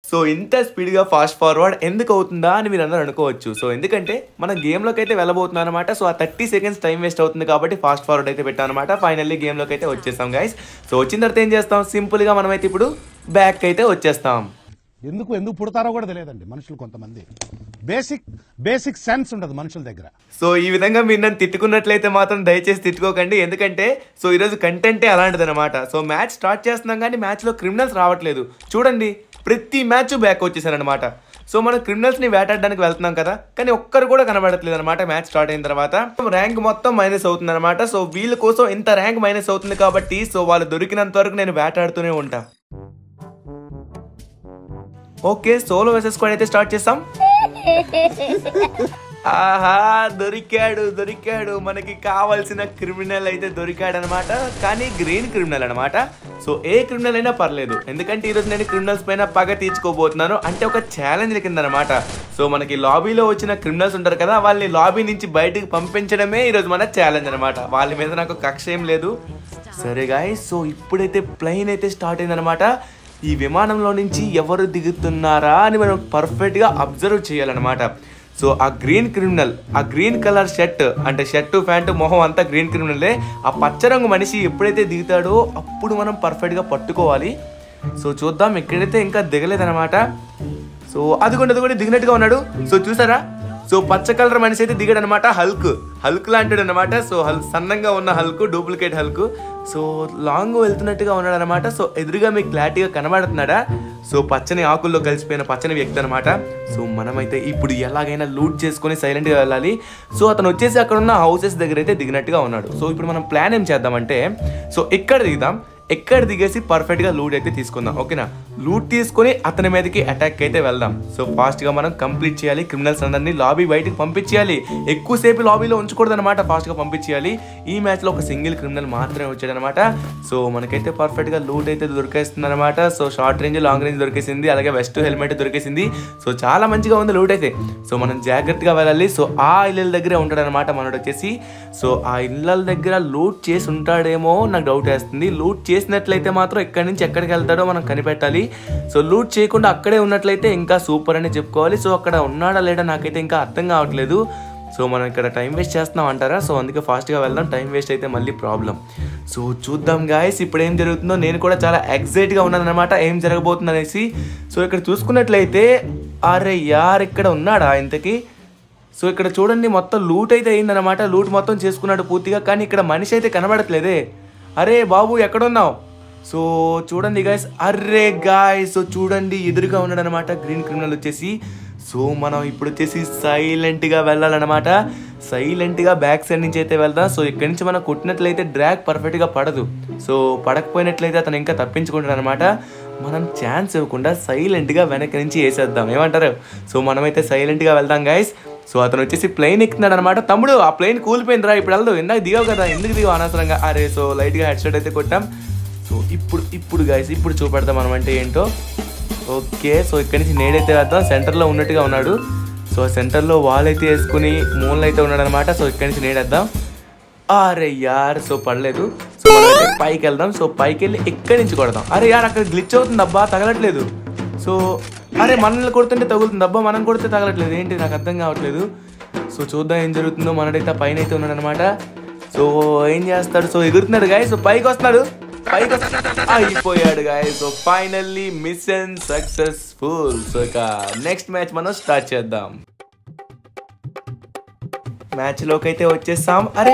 So ఇంత స్పీడ్గా fast forward ఎందుకు అవుతుందా అని మీరు అందరూ అనుకోవచ్చు సో ఎందుకంటే మన గేమ్లోకి అయితే వెళ్ళబోతున్నాం అనమాట సో ఆ థర్టీ సెకండ్స్ టైం వేస్ట్ అవుతుంది కాబట్టి ఫాస్ట్ ఫార్వర్డ్ అయితే పెట్టాను అనమాట ఫైనల్లీ గేమ్లోకి అయితే వచ్చేస్తాం గైస్ సో వచ్చిన తర్వాత ఏం చేస్తాం సింపుల్గా మనమైతే ఇప్పుడు బ్యాక్ అయితే వచ్చేస్తాం ఎందుకు ఎందుకు పుడతారో కూడా తెలియదండి మనుషులు కొంతమంది బేసిక్ బేసిక్ సెన్స్ ఉండదు మనుషుల దగ్గర సో ఈ విధంగా మీరు నన్ను తిట్టుకున్నట్లయితే మాత్రం దయచేసి తిట్టుకోకండి ఎందుకంటే సో ఈరోజు కంటెంటే అలాంటిది అనమాట సో మ్యాచ్ స్టార్ట్ చేస్తున్నాం కానీ మ్యాచ్లో క్రిమినల్స్ రావట్లేదు చూడండి ప్రతి మ్యాచ్ బ్యాక్ వచ్చేసారనమాట సో మనం క్రిమినల్స్ని వేటాడడానికి వెళ్తున్నాం కదా కానీ ఒక్కరు కూడా కనబడట్లేదు అనమాట మ్యాచ్ స్టార్ట్ అయిన తర్వాత ర్యాంక్ మొత్తం మైనస్ అవుతుంది అనమాట సో వీళ్ళ కోసం ఇంత ర్యాంక్ మైనస్ అవుతుంది కాబట్టి సో వాళ్ళు దొరికినంత వరకు నేను వేటాడుతూనే ఉంటా ఓకే సోలో వెసెస్ స్క్వాడ్ అయితే స్టార్ట్ చేస్తాం ఆహా దొరికాడు దొరికాడు మనకి కావాల్సిన క్రిమినల్ అయితే దొరికాడు అనమాట కానీ గ్రీన్ క్రిమినల్ అనమాట సో ఏ క్రిమినల్ అయినా పర్లేదు ఎందుకంటే ఈరోజు నేను క్రిమినల్స్ పైన పగ తీర్చుకోబోతున్నాను అంటే ఒక ఛాలెంజ్ కింద అనమాట సో మనకి లాబీలో వచ్చిన క్రిమినల్స్ ఉంటారు కదా వాళ్ళని లాబీ నుంచి బయటకు పంపించడమే ఈరోజు మన ఛాలెంజ్ అనమాట వాళ్ళ మీద నాకు కక్ష ఏం లేదు సరే గాయ్ సో ఇప్పుడైతే ప్లెయిన్ అయితే స్టార్ట్ అయిందనమాట ఈ విమానంలో నుంచి ఎవరు దిగుతున్నారా అని మనం పర్ఫెక్ట్గా అబ్జర్వ్ చేయాలన్నమాట సో ఆ గ్రీన్ క్రిమినల్ ఆ గ్రీన్ కలర్ షర్ట్ అంటే షర్ట్ ప్యాంటు మొహం అంతా గ్రీన్ క్రిమినలే ఆ పచ్చ రంగు మనిషి ఎప్పుడైతే దిగుతాడో అప్పుడు మనం పర్ఫెక్ట్గా పట్టుకోవాలి సో చూద్దాం ఎక్కడైతే ఇంకా దిగలేదన్నమాట సో అదిగోండి అది కూడా దిగినట్టుగా ఉన్నాడు సో చూసారా సో పచ్చ కలర్ మనిషి అయితే దిగాడు అనమాట హల్క్ హల్క్ లాంటిది అనమాట సో హల్ సన్నంగా ఉన్న Hulk duplicate Hulk so long వెళ్తున్నట్టుగా ఉన్నాడు అనమాట సో ఎదురుగా మీకు క్లారిటీగా కనబడుతున్నాడా సో పచ్చని ఆకుల్లో కలిసిపోయిన పచ్చని వ్యక్తి అనమాట సో మనమైతే ఇప్పుడు ఎలాగైనా లూట్ చేసుకొని సైలెంట్గా వెళ్ళాలి సో అతను వచ్చేసి అక్కడ ఉన్న హౌసెస్ దగ్గర అయితే దిగినట్టుగా ఉన్నాడు సో ఇప్పుడు మనం ప్లాన్ ఏం చేద్దామంటే సో ఎక్కడ దిగుదాం ఎక్కడ దిగేసి పర్ఫెక్ట్గా లూట్ అయితే తీసుకుందాం ఓకేనా లూట్ తీసుకొని అతని మీదకి అటాక్ అయితే వెళ్దాం సో ఫాస్ట్గా మనం కంప్లీట్ చేయాలి క్రిమినల్స్ అందరినీ లాబీ బయటకు పంపించేయాలి ఎక్కువసేపు లాబీలో ఉంచకూడదు అనమాట ఫాస్ట్గా పంపించేయాలి ఈ మ్యాచ్లో ఒక సింగిల్ క్రిమినల్ మాత్రమే వచ్చాడనమాట సో మనకైతే పర్ఫెక్ట్గా లూట్ అయితే దొరికేస్తుంది అనమాట so short range long range దొరికేసింది అలాగే వెస్ట్ హెల్మెట్ దొరికేసింది సో చాలా మంచిగా ఉంది లూట్ అయితే సో మనం జాగ్రత్తగా వెళ్ళాలి సో ఆ ఇళ్ళ దగ్గరే ఉంటాడనమాట మనోడు వచ్చేసి సో ఆ ఇళ్ళ దగ్గర లూట్ చేసి ఉంటాడేమో నాకు డౌట్ వేస్తుంది లూట్ చేసినట్లయితే మాత్రం ఎక్కడి నుంచి ఎక్కడికి వెళ్తాడో మనం కనిపెట్టాలి సో లూట్ చేయకుండా అక్కడే ఉన్నట్లయితే ఇంకా సూపర్ అని చెప్పుకోవాలి సో అక్కడ ఉన్నాడా లేడా నాకైతే ఇంకా అర్థం కావట్లేదు సో మనం ఇక్కడ టైం వేస్ట్ చేస్తున్నాం అంటారా సో అందుకే ఫాస్ట్గా వెళ్దాం టైం వేస్ట్ అయితే మళ్ళీ ప్రాబ్లం సో చూద్దాం గాయస్ ఇప్పుడు ఏం జరుగుతుందో నేను కూడా చాలా ఎగ్జైట్గా ఉన్నాను అనమాట ఏం జరగబోతుంది అనేసి సో ఇక్కడ చూసుకున్నట్లయితే అరే యార్ ఇక్కడ ఉన్నాడా ఇంతకీ సో ఇక్కడ చూడండి మొత్తం లూట్ అయితే అయిందనమాట లూట్ మొత్తం చేసుకున్నాడు పూర్తిగా కానీ ఇక్కడ మనిషి అయితే కనబడట్లేదే అరే బాబు ఎక్కడున్నావు సో చూడండి గాయస్ అర్రే గాయ్ సో చూడండి ఎదురుగా ఉన్నాడు అనమాట గ్రీన్ క్రిమినల్ వచ్చేసి సో మనం ఇప్పుడు వచ్చేసి సైలెంట్గా వెళ్ళాలన్నమాట సైలెంట్గా బ్యాక్ సైడ్ నుంచి అయితే వెళ్దాం సో ఇక్కడి నుంచి మనం కొట్టినట్లయితే డ్రాగ్ పర్ఫెక్ట్గా పడదు సో పడకపోయినట్లయితే అతను ఇంకా తప్పించుకుంటాడు అనమాట మనం ఛాన్స్ ఇవ్వకుండా సైలెంట్గా వెనక్కి నుంచి వేసేద్దాం ఏమంటారు సో మనమైతే సైలెంట్గా వెళ్దాం గైస్ సో అతను వచ్చేసి ప్లేన్ ఎక్కుతున్నాడు అనమాట తమ్ముడు ఆ ప్లేన్ కూలిపోయిందిరా ఇప్పుడు వెళ్దాం ఇందాక దిగావు కదా ఎందుకు దిగావు అనవసరంగా అరే సో లైట్గా హెడ్ షాట్ అయితే కొట్టాం సో ఇప్పుడు ఇప్పుడు గైస్ ఇప్పుడు చూపెడతాం మనం అంటే ఏంటో ఓకే సో ఇక్కడి నుంచి నేడైతే వేద్దాం సెంటర్లో ఉన్నట్టుగా ఉన్నాడు సో సెంటర్లో వాల్ అయితే వేసుకుని మూలలు అయితే ఉన్నాడు అనమాట సో ఇక్కడి నుంచి నేడేద్దాం అరే యార్ సో పడలేదు సో మనం అయితే పైకి వెళ్దాం సో పైకి వెళ్ళి ఇక్కడి నుంచి కొడదాం అరే యార్ అక్కడ గ్లిచ్ అవుతుంది అబ్బా తగలట్లేదు సో అరే మనల్ని కొడుతుంటే తగులుతుంది అబ్బా మనం కొడితే తగలట్లేదు ఏంటి నాకు అర్థం కావట్లేదు సో చూద్దాం ఏం జరుగుతుందో మనడైతే పైన అయితే ఉన్నాడు అనమాట సో ఏం చేస్తాడు సో ఎగురుతున్నాడు గాయ సో పైకి వస్తున్నాడు పైకి వస్తున్నాడు అయిపోయాడు guys so finally mission successful so ఇక నెక్స్ట్ మ్యాచ్ మనం స్టార్ట్ చేద్దాం మ్యాచ్ లోకి అయితే వచ్చేసాం అరే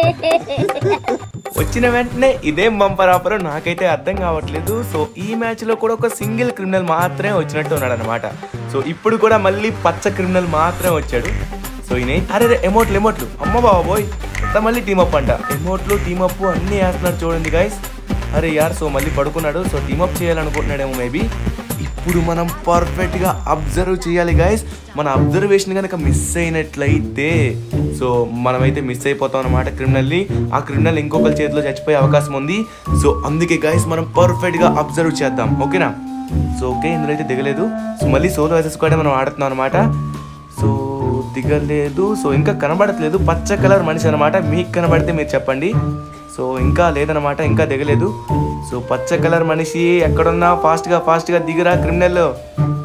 వచ్చిన వెంటనే ఇదేం బంపర్ ఆఫర్ నాకైతే అర్థం కావట్లేదు సో ఈ మ్యాచ్ లో కూడా ఒక సింగిల్ క్రిమినల్ మాత్రమే వచ్చినట్టు ఉన్నాడు అనమాట సో ఇప్పుడు కూడా మళ్ళీ పచ్చ క్రిమినల్ మాత్రమే వచ్చాడు సో ఈయన అరే రే ఎమోట్లు ఎమోట్లు అమ్మ బాబోయ్ ఎంత మళ్ళీ టీమప్ అంట ఎమోట్లు టీమప్ అన్నీ వేస్తున్నాడు చూడండి గాయస్ అరే యార్ సో మళ్ళీ పడుకున్నాడు సో టీమప్ చేయాలనుకుంటున్నాడేమో మేబీ ఇప్పుడు మనం పర్ఫెక్ట్గా అబ్జర్వ్ చేయాలి గైస్ మన అబ్జర్వేషన్ కనుక మిస్ అయినట్లయితే సో మనమైతే మిస్ అయిపోతాం అనమాట క్రిమినల్ని ఆ క్రిమినల్ ఇంకొకరి చేతిలో చచ్చిపోయే అవకాశం ఉంది సో అందుకే గైస్ మనం పర్ఫెక్ట్గా అబ్జర్వ్ చేద్దాం ఓకేనా సో ఓకే ఇందులో అయితే దిగలేదు సో మళ్ళీ సోలో వేసెస్ కూడా మనం ఆడుతున్నాం అనమాట సో దిగలేదు సో ఇంకా కనబడట్లేదు పచ్చ కలర్ మనిషి అనమాట మీకు కనబడితే మీరు చెప్పండి సో ఇంకా లేదనమాట ఇంకా దిగలేదు సో పచ్చ కలర్ మనిషి ఎక్కడున్నా ఫాస్ట్గా ఫాస్ట్గా దిగరా క్రిమినల్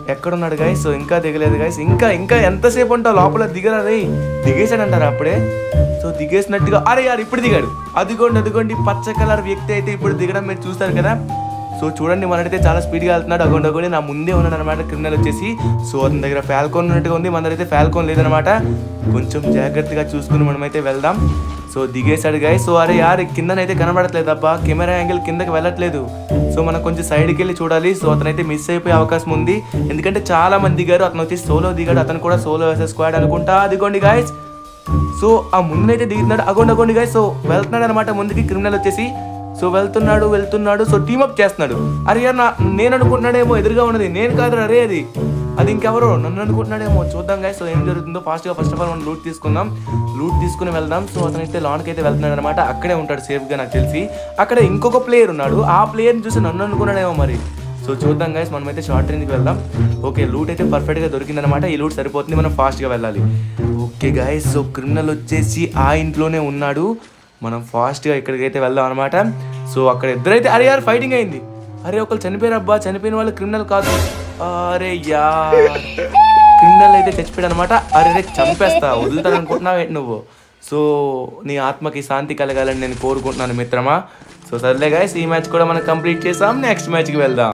ఎక్కడున్నాడు గాయస్ సో ఇంకా దిగలేదు గాయస్ ఇంకా ఇంకా ఎంతసేపు ఉంటావు లోపల దిగరా రే దిగేశాడంటారా అప్పుడే సో దిగేసినట్టుగా అరే యార్ ఇప్పుడు దిగాడు అదిగోండి అదిగోండి పచ్చ కలర్ వ్యక్తి అయితే ఇప్పుడు దిగడం మీరు చూస్తారు కదా సో చూడండి మనైతే చాలా స్పీడ్గా వెళ్తున్నాడు అగోండి అగోండి నా ముందే ఉన్నాడు అనమాట క్రిమినల్ వచ్చేసి సో అతని దగ్గర ఫాల్కోన్ ఉన్నట్టుగా ఉంది మన దగ్గర అయితే ఫాల్కోన్ లేదనమాట కొంచెం జాగ్రత్తగా చూసుకుని మనమైతే వెళ్దాం సో దిగేశాడు గాయ సో అరే యార్ కిందనైతే కనబడట్లేదు అబ్బా కెమెరా యాంగిల్ కిందకి వెళ్ళట్లేదు సో మనం కొంచెం సైడ్కి వెళ్ళి చూడాలి సో అతనైతే మిస్ అయిపోయే అవకాశం ఉంది ఎందుకంటే చాలా మంది దిగారు అతను వచ్చి సోలో దిగాడు అతను కూడా సోలో వేసే స్క్వాడ్ అనుకుంటా అదిగోండి గాయస్ సో ఆ ముందైతే దిగుతున్నాడు అగోండి అగోండి గాయస్ సో వెళ్తున్నాడు అనమాట ముందుకి క్రిమినల్ వచ్చేసి సో వెళ్తున్నాడు వెళ్తున్నాడు సో టీమప్ చేస్తున్నాడు అరే యార్ నా నేను అనుకుంటున్నాడేమో ఎదురుగా ఉన్నది నేను కాదు అరే అది అది ఇంకెవరో నన్ను అనుకుంటున్నాడేమో చూద్దాం గాయ సో ఏం జరుగుతుందో ఫాస్ట్గా ఫస్ట్ ఆఫ్ ఆల్ మనం లూట్ తీసుకుందాం లూట్ తీసుకుని వెళ్దాం సో అతనైతే లాన్కి అయితే వెళ్తున్నాడు అనమాట అక్కడే ఉంటాడు సేఫ్గా నాకు తెలిసి అక్కడ ఇంకొక ప్లేయర్ ఉన్నాడు ఆ ప్లేయర్ని చూసి నన్ను అనుకున్నాడేమో మరి సో చూద్దాం గైస్ మనమైతే షార్ట్ రేంజ్కి వెళ్దాం ఓకే లూట్ అయితే పర్ఫెక్ట్గా దొరికిందనమాట ఈ లూట్ సరిపోతుంది మనం ఫాస్ట్గా వెళ్ళాలి ఓకే గైస్ సో క్రిమినల్ వచ్చేసి ఆ ఇంట్లోనే ఉన్నాడు మనం ఫాస్ట్గా ఇక్కడికైతే వెళ్దాం అనమాట సో అక్కడ ఇద్దరైతే అరే యార్ ఫైటింగ్ అయింది అరే ఒకళ్ళు చనిపోయారు అబ్బా చనిపోయిన వాళ్ళు క్రిమినల్ కాదు అరే యా క్రిమినల్ అయితే చచ్చిపోయాడు అనమాట అరే రే చంపేస్తా వదులుతాను అనుకుంటున్నావు ఏంటి నువ్వు సో నీ ఆత్మకి శాంతి కలగాలని నేను కోరుకుంటున్నాను మిత్రమా సో సర్లే గాయస్ ఈ మ్యాచ్ కూడా మనం కంప్లీట్ చేసాం నెక్స్ట్ మ్యాచ్కి వెళ్దాం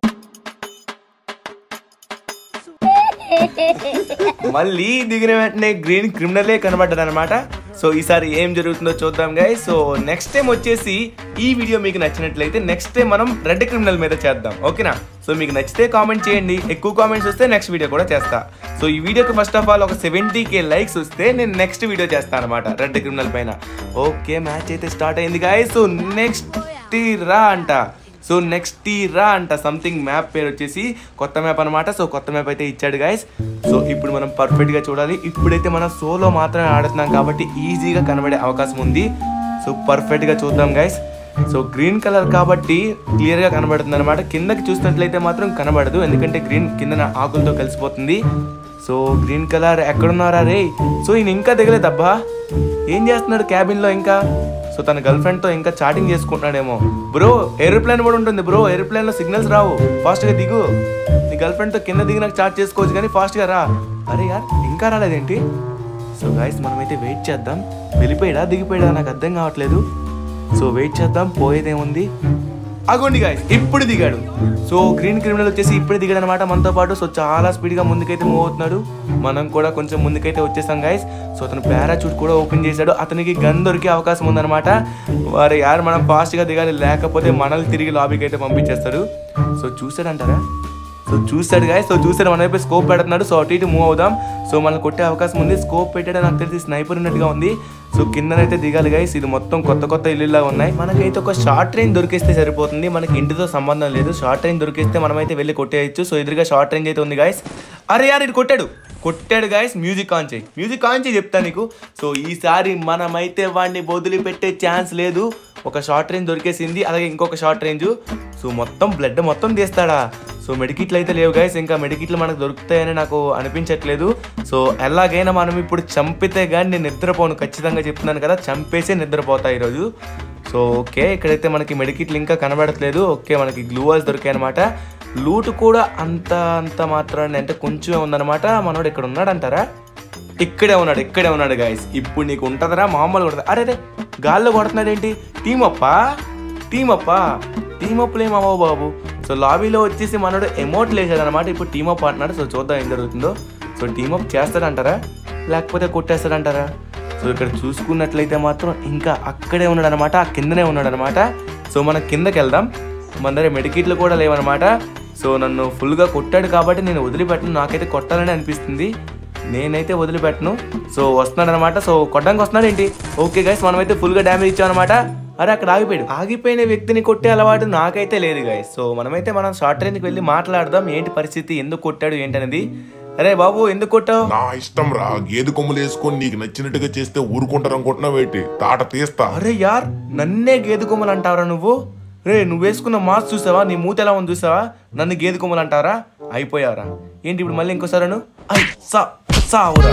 మళ్ళీ దిగిన వెంటనే గ్రీన్ క్రిమినలే కనబడ్డాడు అనమాట సో ఈసారి ఏం జరుగుతుందో చూద్దాం గాయ సో నెక్స్ట్ టైం వచ్చేసి ఈ వీడియో మీకు నచ్చినట్లయితే నెక్స్ట్ టైం మనం రెడ్ క్రిమినల్ మీద చేద్దాం ఓకేనా సో మీకు నచ్చితే కామెంట్ చేయండి ఎక్కువ కామెంట్స్ వస్తే నెక్స్ట్ వీడియో కూడా చేస్తా సో ఈ వీడియోకి ఫస్ట్ ఆఫ్ ఆల్ ఒక సెవెంటీ కే లైక్స్ వస్తే నేను నెక్స్ట్ వీడియో చేస్తాను అనమాట రెడ్ క్రిమినల్ పైన ఓకే మ్యాచ్ అయితే స్టార్ట్ అయింది గాయ సో నెక్స్ట్ రా అంట సో నెక్స్ట్ రా అంట సంథింగ్ మ్యాప్ పేరు వచ్చేసి కొత్త మ్యాప్ అనమాట సో కొత్త మ్యాప్ అయితే ఇచ్చాడు గాయస్ సో ఇప్పుడు మనం పర్ఫెక్ట్గా చూడాలి ఇప్పుడైతే మనం సోలో మాత్రమే ఆడుతున్నాం కాబట్టి ఈజీగా కనబడే అవకాశం ఉంది సో పర్ఫెక్ట్గా చూద్దాం గాయస్ సో గ్రీన్ కలర్ కాబట్టి క్లియర్గా కనబడుతుంది అనమాట కిందకి చూసినట్లయితే మాత్రం కనబడదు ఎందుకంటే గ్రీన్ కిందన ఆకులతో కలిసిపోతుంది సో గ్రీన్ కలర్ ఎక్కడున్నారా రే సో ఈయన ఇంకా దిగలేదబ్బా ఏం చేస్తున్నాడు క్యాబిన్లో ఇంకా సో తన గర్ల్ ఫ్రెండ్తో ఇంకా చాటింగ్ చేసుకుంటున్నాడేమో బ్రో ఏరోప్లేన్ కూడా ఉంటుంది బ్రో ఏరోప్లేన్లో సిగ్నల్స్ రావు ఫాస్ట్గా దిగు నీ గర్ల్ ఫ్రెండ్తో కింద దిగినాక చాట్ చేసుకోవచ్చు కానీ ఫాస్ట్గా రా అరే యార్ ఇంకా రాలేదేంటి సో గాయస్ మనమైతే వెయిట్ చేద్దాం వెళ్ళిపోయాడా దిగిపోయాడా నాకు అర్థం కావట్లేదు సో వెయిట్ చేద్దాం పోయేదేముంది అగోండి గాయస్ ఇప్పుడు దిగాడు సో గ్రీన్ క్రిమినల్ వచ్చేసి ఇప్పుడే దిగాడు అనమాట మనతో పాటు సో చాలా స్పీడ్గా ముందుకైతే మూవ్ అవుతున్నాడు మనం కూడా కొంచెం ముందుకైతే వచ్చేసాం గాయస్ సో అతను పారాచూట్ కూడా ఓపెన్ చేశాడు అతనికి గన్ దొరికే అవకాశం ఉందన్నమాట వారు యారు మనం ఫాస్ట్గా దిగాలి లేకపోతే మనల్ని తిరిగి లాబీకి అయితే పంపించేస్తాడు సో చూసాడంటారా సో చూస్తాడు గాయ సో చూసాడు మన వైపు స్కోప్ పెడుతున్నాడు సో అటు ఇటు మూవ్ అవుదాం సో మనల్ని కొట్టే అవకాశం ఉంది స్కోప్ పెట్టాడు నాకు తెలిసి స్నైపర్ ఉన్నట్టుగా ఉంది సో కిందనైతే దిగాలి గైస్ ఇది మొత్తం కొత్త కొత్త ఇల్లులా ఉన్నాయి మనకైతే ఒక షార్ట్ రేంజ్ దొరికిస్తే సరిపోతుంది మనకి ఇంటితో సంబంధం లేదు షార్ట్ రేంజ్ దొరికిస్తే మనమైతే వెళ్ళి కొట్టేయచ్చు సో ఎదురుగా షార్ట్ రేంజ్ అయితే ఉంది గాయస్ అరే యార్ ఇది కొట్టాడు కొట్టాడు గాయస్ మ్యూజిక్ ఆన్ చేయి మ్యూజిక్ ఆన్ చేయి చెప్తా నీకు సో ఈసారి మనమైతే వాడిని వదిలిపెట్టే ఛాన్స్ లేదు ఒక షార్ట్ రేంజ్ దొరికేసింది అలాగే ఇంకొక షార్ట్ రేంజ్ సో మొత్తం బ్లడ్ మొత్తం తీస్తాడా సో మెడికిట్లు అయితే లేవు గైస్ ఇంకా మెడికిట్లు మనకు దొరుకుతాయని నాకు అనిపించట్లేదు సో ఎలాగైనా మనం ఇప్పుడు చంపితే కానీ నేను నిద్రపోను ఖచ్చితంగా చెప్తున్నాను కదా చంపేసే నిద్రపోతా ఈరోజు సో ఓకే ఇక్కడైతే మనకి మెడికిట్లు ఇంకా కనబడట్లేదు ఓకే మనకి గ్లూవాల్స్ దొరికాయి అనమాట లూట్ కూడా అంత అంత మాత్రాన్ని అంటే కొంచెమే ఉందన్నమాట మనోడు ఇక్కడ ఉన్నాడంటారా ఇక్కడే ఉన్నాడు ఇక్కడే ఉన్నాడు గాయస్ ఇప్పుడు నీకు ఉంటుందరా మామూలుగా ఉంటుంది అరే అరే గాల్లో కొడుతున్నాడు ఏంటి టీమ్ అప్పా టీమ్ అప్పా టీమ్ అప్లు ఏమవ్వవు బాబు సో లాబీలో వచ్చేసి మనోడు ఎమోట్ లేచాడు అనమాట ఇప్పుడు టీమ్ అప్ అంటున్నాడు సో చూద్దాం ఏం జరుగుతుందో సో టీమ్ అప్ చేస్తాడంటారా లేకపోతే కొట్టేస్తాడంటారా సో ఇక్కడ చూసుకున్నట్లయితే మాత్రం ఇంకా అక్కడే ఉన్నాడు అనమాట ఆ కిందనే ఉన్నాడు అనమాట సో మనం కిందకి వెళ్దాం మన దగ్గర మెడికిట్లు కూడా లేవన్నమాట సో నన్ను ఫుల్గా కొట్టాడు కాబట్టి నేను వదిలిపెట్టను నాకైతే కొట్టాలని అనిపిస్తుంది నేనైతే వదిలిపెట్టను సో వస్తున్నాడు అనమాట సో కొట్టడానికి వస్తున్నాడు ఏంటి ఓకే గైస్ మనమైతే ఫుల్గా డ్యామేజ్ ఇచ్చాం అనమాట అరే అక్కడ ఆగిపోయాడు ఆగిపోయిన వ్యక్తిని కొట్టే అలవాటు నాకైతే లేదు గైస్ సో మనమైతే మనం షార్ట్ రేంజ్కి వెళ్ళి మాట్లాడదాం ఏంటి పరిస్థితి ఎందుకు కొట్టాడు ఏంటనేది అరే బాబు ఎందుకు కొట్టావు నా ఇష్టం రా గేదె కొమ్ములు వేసుకొని నీకు నచ్చినట్టుగా చేస్తే ఊరుకుంటారు అనుకుంటున్నావేటి తాట తీస్తా అరే యార్ నన్నే గేదె కొమ్మలు అంటావరా నువ్వు రే నువ్వు వేసుకున్న మాస్క్ చూసావా నీ మూత ఎలా ఉంది చూసావా నన్ను గేదె కొమ్మలు అంటారా అయిపోయారా ఏంటి ఇప్పుడు మళ్ళీ ఇంకోసారి అను? ఐ సా సావురా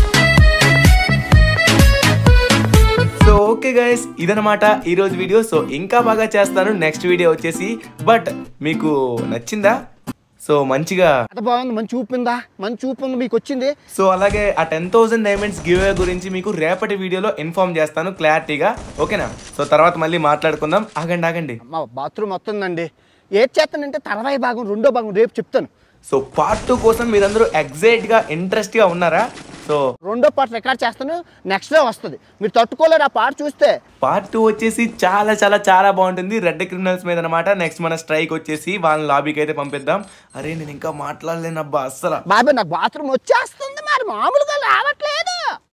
సో ఓకే గైస్ ఇదనమాట ఈరోజు వీడియో సో ఇంకా బాగా చేస్తాను నెక్స్ట్ వీడియో వచ్చేసి బట్ మీకు నచ్చిందా సో మంచిగా అంత బాగుంది మంచి చూపు ఉందా మంచి చూపు ఉంది మీకు వచ్చింది సో అలాగే ఆ టెన్ థౌసండ్ డైమండ్స్ గివ్ గురించి మీకు రేపటి వీడియోలో ఇన్ఫార్మ్ చేస్తాను క్లారిటీగా ఓకేనా సో తర్వాత మళ్ళీ మాట్లాడుకుందాం ఆగండి ఆగండి మా బాత్రూమ్ వస్తుందండి ఏది చేస్తానంటే తర్వాయి భాగం రెండో భాగం రేపు చెప్తాను సో పార్ట్ టూ కోసం మీరందరూ ఎగ్జైట్ గా ఇంట్రెస్ట్ గా ఉన్నారా సో రెండో పార్ట్ రికార్డ్ చేస్తాను నెక్స్ట్ డే వస్తుంది మీరు తట్టుకోలేరు ఆ పార్ట్ చూస్తే పార్ట్ టూ వచ్చేసి చాలా చాలా చాలా బాగుంటుంది రెడ్ క్రిమినల్స్ మీద అనమాట నెక్స్ట్ మన స్ట్రైక్ వచ్చేసి వాళ్ళ లాబీకి అయితే పంపిద్దాం అరే నేను ఇంకా మాట్లాడలేనబ్బా అస్సలు బాబాయ్ నాకు బాత్రూమ్ వచ్చేస్తుంది మరి మామూలుగా రావట్లేదు